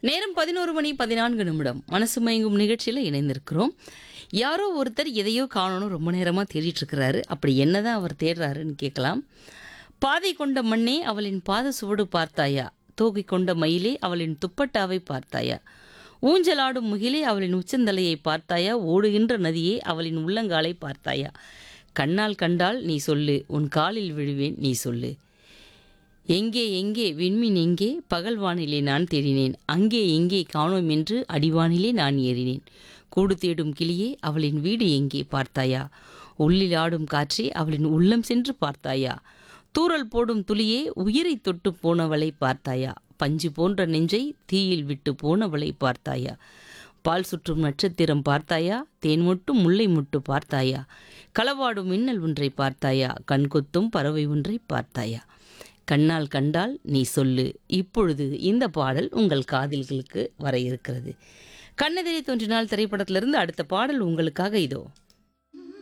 நேரம் பதினோரு மணி பதினான்கு நிமிடம் மனசு மயங்கும் நிகழ்ச்சியில் இணைந்திருக்கிறோம் யாரோ ஒருத்தர் எதையோ காணணும் ரொம்ப நேரமாக தேடிட்டு இருக்கிறாரு அப்படி என்னதான் அவர் தேடுறாருன்னு கேட்கலாம் பாதை கொண்ட மண்ணே அவளின் பாத சுவடு பார்த்தாயா தூக்கி கொண்ட மயிலே அவளின் துப்பட்டாவை பார்த்தாயா ஊஞ்சலாடும் முகிலே அவளின் உச்சந்தலையை பார்த்தாயா ஓடுகின்ற நதியே அவளின் உள்ளங்காலை பார்த்தாயா கண்ணால் கண்டால் நீ சொல்லு உன் காலில் விழுவேன் நீ சொல்லு எங்கே எங்கே விண்மீன் எங்கே பகல் வானிலே நான் தேடினேன் அங்கே எங்கே காணோம் என்று அடிவானிலே நான் ஏறினேன் கூடு தேடும் கிளியே அவளின் வீடு எங்கே பார்த்தாயா உள்ளில் ஆடும் காற்றே அவளின் உள்ளம் சென்று பார்த்தாயா தூறல் போடும் துளியே உயிரை தொட்டு போனவளை பார்த்தாயா பஞ்சு போன்ற நெஞ்சை தீயில் விட்டு போனவளை பார்த்தாயா பால் சுற்றும் நட்சத்திரம் பார்த்தாயா தேன் முட்டும் முல்லை முட்டு பார்த்தாயா களவாடும் மின்னல் ஒன்றை பார்த்தாயா கண்கொத்தும் பறவை ஒன்றை பார்த்தாயா கண்ணால் கண்டால் நீ சொல்லு இப்பொழுது இந்த பாடல் உங்கள் காதில்களுக்கு வர இருக்கிறது கண்ணெதிரே தோன்றினால் திரைப்படத்திலிருந்து அடுத்த பாடல் உங்களுக்காக இதோ